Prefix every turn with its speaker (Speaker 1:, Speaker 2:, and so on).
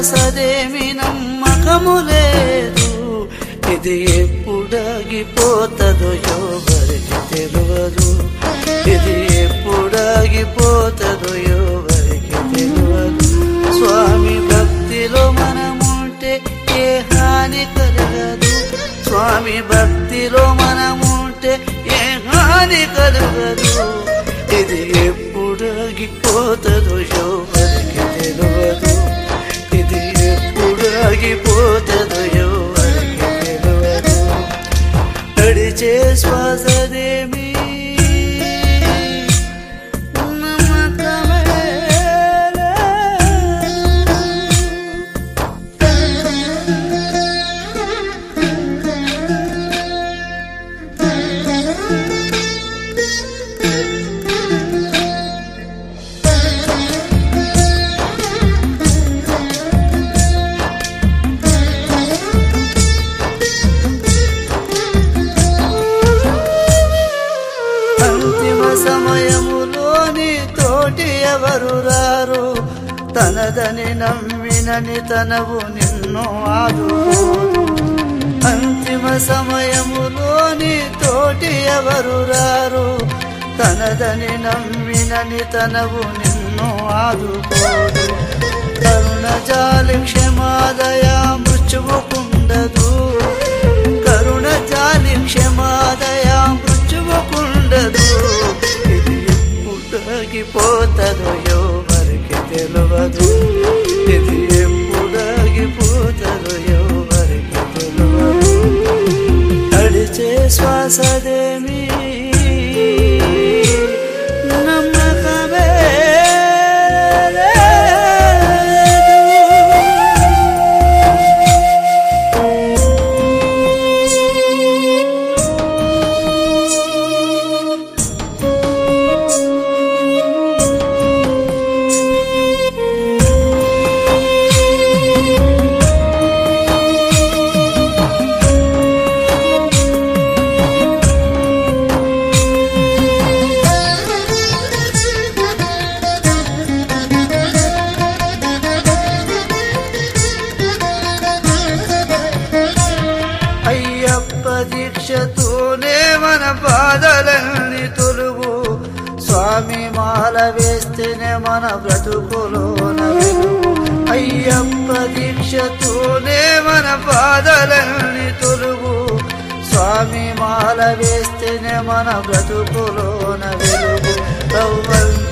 Speaker 1: శ్వాసదేమి నమ్మకము లేదు ఇది ఎప్పుడాగిపోతుందో ఎవరికి తెలియదు ఇది ఎప్పుడాగిపోతుందో ఎవరికి తెలియదు స్వామి భక్తిలో మనముంటే ఏ హాని కలగదు స్వామి భక్తిలో మనముంటే ఏ హాని కలగదు ఇది ఎప్పుడాగిపోతుందో ఎవరికి తెలియదు ఇది ఎప్పుడు ఆగిపోతుందో ఎవరికి తెలియదు నడిచే శ్వాసదేమి నమ్మకమే అంతిమ సమయములోని తోటి ఎవరు రారు తనదని నమ్మినని తనవు నిన్ను ఆదుకోదు అంతిమ సమయములోని తోటి ఎవరు రారు తనదని నమ్మినని తనవు నిన్ను ఆదుకోదు కరుణ జాలి క్షమాదయా మృత్యువుకుండదు కరుణ జాలి క్షమాదయా మృత్యువుకుండదు ఇది ఎప్పుడు ఆగిపోతుందో ఎవరికి తెలియదు ఇది ఎప్పుడు ఆగిపోతుందో ఎవరికి తెలియదు నడిచే శ్వాసదేమి నమ్మకమే అయ్యప్ప దీక్షతోనే మన బాధలన్నీ తొలుగు స్వామి మాల వేస్తేనే మన బ్రతుకులోన వెలుగు అయ్యప్ప దీక్షతోనే మన బాధలన్నీ తొలుగు స్వామి మాల వేస్తేనే మన బ్రతుకులోన వెలుగు రవ్వల్